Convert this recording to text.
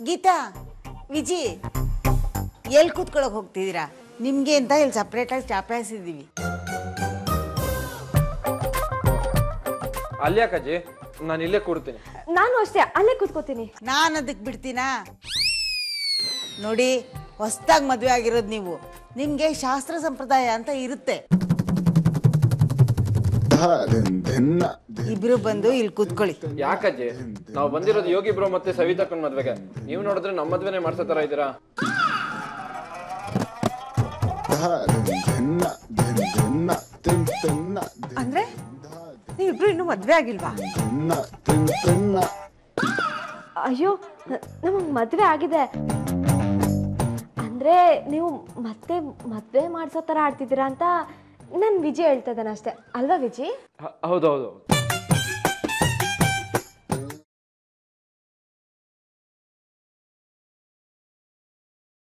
ಗೀತಾ ವಿಜಿ ಎಲ್ಲಿ ಕೂತ್ಕೊಳಕ್ ಹೋಗ್ತಿದ್ದೀರಾ ನಿಮ್ಗೆ ಅಂತ ಇಲ್ಲಿ ಸಪ್ರೇಟಾಗಿ ಚಾಪಾಯಿಸಿದ್ದೀವಿ ಅಲ್ಲಿ ಯಾಕಜ್ಜಿ ನಾನು ಇಲ್ಲೇ ಕೂರ್ತೀನಿ ನಾನು ಅಷ್ಟೇ ಅಲ್ಲೇ ಕೂತ್ಕೋತೀನಿ ನಾನು ಅದಕ್ಕೆ ಬಿಡ್ತೀನಾ ನೋಡಿ ಹೊಸ್ದಾಗಿ ಮದುವೆ ಆಗಿರೋದು ನೀವು ನಿಮಗೆ ಶಾಸ್ತ್ರ ಸಂಪ್ರದಾಯ ಅಂತ ಇರುತ್ತೆ ಇಬ್ರು ಬಂದು ಇಲ್ಲಿ ಕೂತ್ಕೊಳ್ಳಿ ಯಾಕಜ್ಜಿ ನಾವು ಬಂದಿರೋದು ಯೋಗಿ ಬ್ರೋ ಮತ್ತೆ ಸವಿತಾಕನ್ ಮದ್ವೆಗೆ ನೀವು ನೋಡಿದ್ರೆ ನಮ್ಮ ಮದ್ವೆನೇ ಮಾಡ್ಸೋ ತರ ಇದ್ದೀರಾ ಅಂದ್ರೆ ನೀವಿಬ್ರು ಇನ್ನೂ ಮದ್ವೆ ಆಗಿಲ್ವಾ ಅಯ್ಯೋ ನಮಗೆ ಮದುವೆ ಆಗಿದೆ ಅಂದ್ರೆ ನೀವು ಮತ್ತೆ ಮದುವೆ ಮಾಡಿಸೋ ಥರ ಆಡ್ತಿದ್ದೀರಾ ಅಂತ ನನ್ನ ವಿಜಯ್ ಹೇಳ್ತಾ ಇದ್ದಾನೆ ಅಷ್ಟೇ ಅಲ್ವಾ ವಿಜಯ್ ಹ- ಹೌದು ಹೌದು